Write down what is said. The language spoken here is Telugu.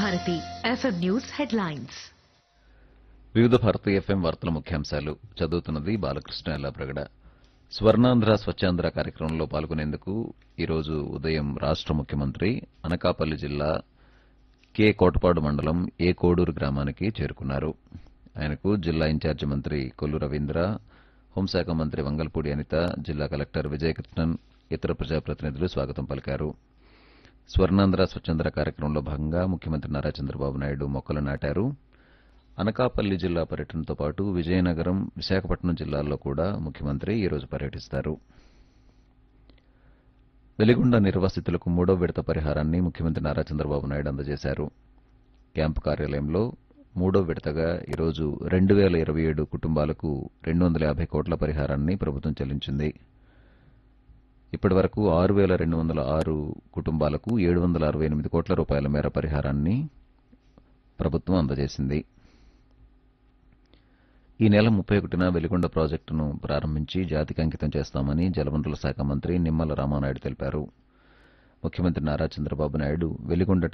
భారతి ఎఫ్ఎం న్యూస్ హెడ్లైన్స్ వివిధ భారతి ఎఫ్ఎం వార్తల ముఖ్యాంశాలు చదువుతున్నది బాలకృష్ణ ఎల్లాప్రగడ స్వర్ణాంధ్ర స్వచ్ఛాంధ్ర కార్యక్రమంలో పాల్గొనేందుకు ఈరోజు ఉదయం రాష్ట ముఖ్యమంత్రి అనకాపల్లి జిల్లా కె కోటపాడు మండలం ఏ కోడూరు గ్రామానికి చేరుకున్నారు ఆయనకు జిల్లా ఇన్ఛార్జి మంత్రి కొల్లు రవీంద్ర హోంశాఖ మంత్రి వంగల్పూడి అనిత జిల్లా కలెక్టర్ విజయకృష్ణన్ ఇతర ప్రజాప్రతినిధులు స్వాగతం పలికారు స్వర్ణాంధ్ర స్వచ్ఛంద్ర కార్యక్రమంలో భాగంగా ముఖ్యమంత్రి నారా చంద్రబాబు నాయుడు మొక్కలు నాటారు అనకాపల్లి జిల్లా పర్యటనతో పాటు విజయనగరం విశాఖపట్నం జిల్లాల్లో కూడా ముఖ్యమంత్రి ఈరోజు పర్యటిస్తారు వెలిగొండ నిర్వాసితులకు మూడో విడత పరిహారాన్ని ముఖ్యమంత్రి నారా చంద్రబాబు నాయుడు అందజేశారు క్యాంపు కార్యాలయంలో మూడో విడతగా ఈరోజు రెండు వేల ఇరవై ఏడు కుటుంబాలకు రెండు వందల యాభై కోట్ల పరిహారాన్ని ప్రభుత్వం చెల్లించింది ఇప్పటి వరకు ఆరు వేల రెండు వందల ఆరు కుటుంబాలకు ఏడు వందల అరవై ఎనిమిది కోట్ల రూపాయల మేర పరిహారాన్ని ప్రభుత్వం అందజేసింది ఈ నెల ముప్పై ఒకటిన వెలిగొండ ప్రాజెక్టును ప్రారంభించి జాతికి అంకితం చేస్తామని జలవనరుల శాఖ మంత్రి నిమ్మల రామానాయుడు తెలిపారు ముఖ్యమంత్రి నారా చంద్రబాబు నాయుడు వెలిగొండ